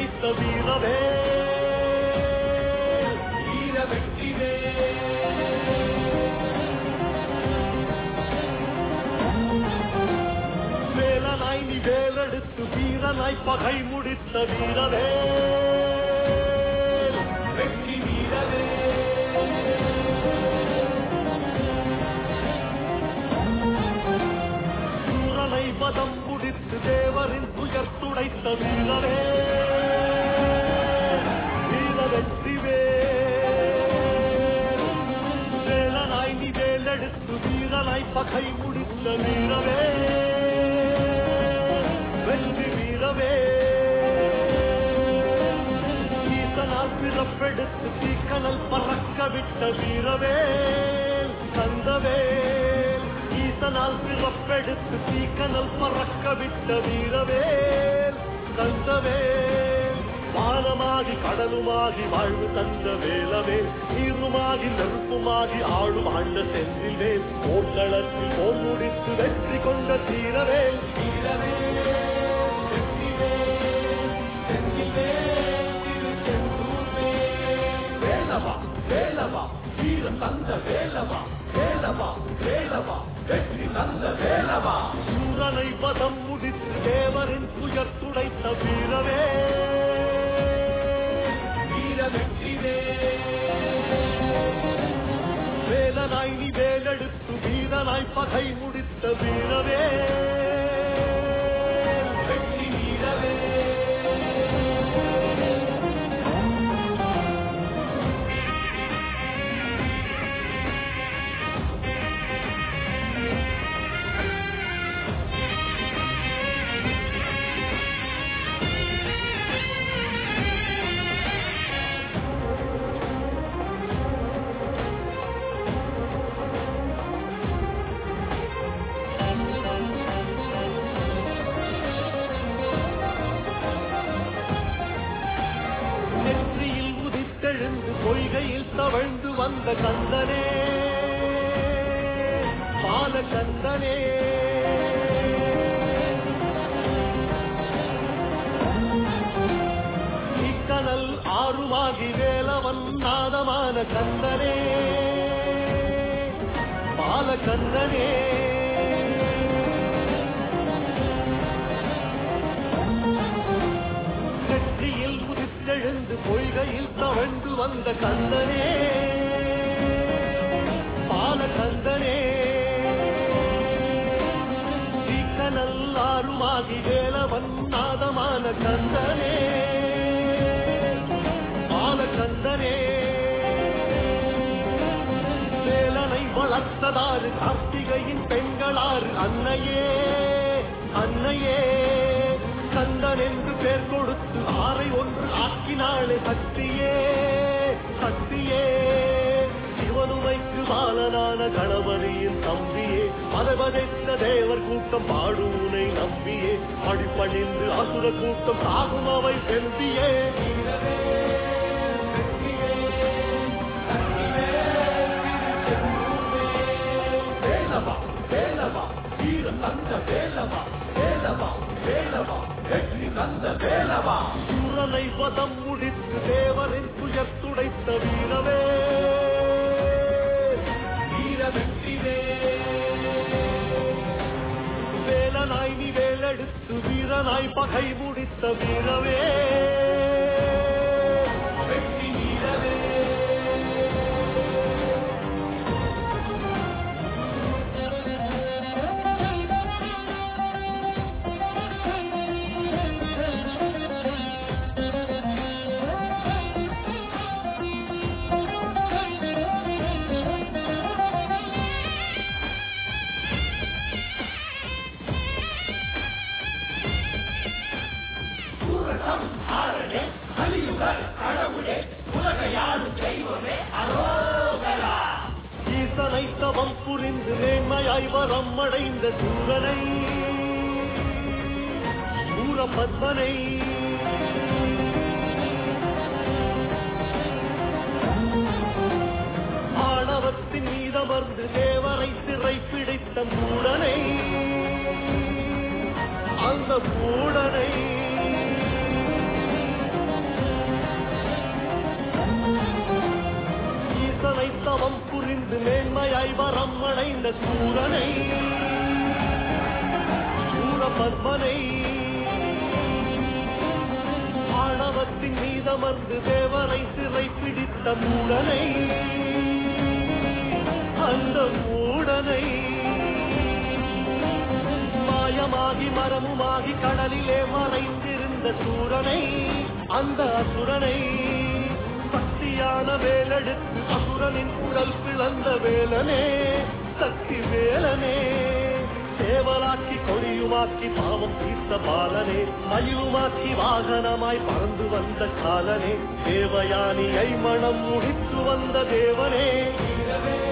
துடைத்த வீரவே வீர வெற்றிவே வேலனாய் நீ வேலெடுத்து வீரனாய் பகை முடித்த வீரவே வெற்றி வீரவே சூரனை பதம் முடித்து தேவரின் துயர் துடைத்த வீரரே வீர வெற்றிவே வேலனாய் நீ வேலெடுத்து வீரனாய் பகை முடித்த வீரவே வெற்றி வீரவே ஈசனால் பிறப்பெடுத்து தீக்கனல் பறக்க விட்ட வீரவே கந்தவே ஈசனால் பிறப்பெடுத்து தீக்கனல் பறக்க விட்ட வீரவே கந்தவே வானமாகி கடலுமாகி வாழ்வு தந்த வேலவே நீருமாகி நெருப்புமாகி ஆளும் ஆண்ட செந்திலே போர்க்களத்தில் போர் முடித்து வெற்றி கொண்ட தீரவே தீரவே வெற்றிவே செந்திலே திருச்செந்தூர்வே வேலவா வேலவா வீர தந்த வேலவா வேலவா வேலவா வெற்றி தந்த வேலவா சூரனை பதம் முடித்து தேவரின் துயர் துடைத்த வீரவே வீர வெற்றிவே வேலனாய் நீ வேலெடுத்து வீரனாய் பகை முடித்த வீரவே வெற்றி வீரவே நெற்றியில் உதித்தெழுந்து பொய்கையில் தவழ்ந்து வந்த கந்தனே பால கந்தனே இக்கனல் ஆறுமாகி வேலவன் நாதமான கந்தனே பால கந்தனே நெற்றியில் உதித்தெழுந்து பொய்கையில் தவழ்ந்து வந்த கந்தனே பால கந்தனே சீக்கனல்லாருமாகி வேலவன் நாதமான கந்தனே பால கந்தனே வேலனை வளர்த்ததாறு கார்த்திகையின் பெண்களாறு அன்னையே அன்னையே கந்தன் என்று பேர் கொடுத்து ஆரை ஒன்று ஆக்கினாளே சக்தியே சக்தியே சிவனுமைக்கு பாலனான கணபதியின் தம்பியே மதவதைத்த தேவர் கூட்டம் பாடுவனை நம்பியே அடிப்பணிந்து அசுர கூட்டம் சாகும் அவை செந்தியே வேலவா வேலவா வீர தந்த வேலவா வேலவா வேலவா வெற்றி தந்த வேலவா சூரனை வதம் முடித்து தேவரின் துயர் துடைத்த வீரவே வீர வெற்றிவே வேலனாய் நீ வேலெடுத்து வீரனாய் பகை முடித்த வீரவே வெற்றி வீரவே ஈசனை தவம் புரிந்து மேன்மையாய் வரம் அடைந்த சூரனை சூரபத்மனை ஆணவத்தின் மீதமர்ந்து தேவரை சிறை பிடித்த மூடனை அந்த மூடனை வரம் அடைந்த சூரனை சூரபத்மனை ஆணவத்தின் மீதமர்ந்து தேவரை சிறை பிடித்த மூடனை அந்த மூடனை மாயமாகி மரமுமாகி கடலிலே மறைந்திருந்த சூரனை அந்த அசுரனை சக்தியான வேலெடுத்து அசுரனின் குடல் பிளந்த வேலனே சக்தி வேலனே சேவலாக்கி கொடியுமாக்கி பாவம் தீர்த்த பாலனே மயிலுமாக்கி வாகனமாய் பறந்து வந்த காலனே தேவயானியை மனம் முடித்து வந்த தேவனே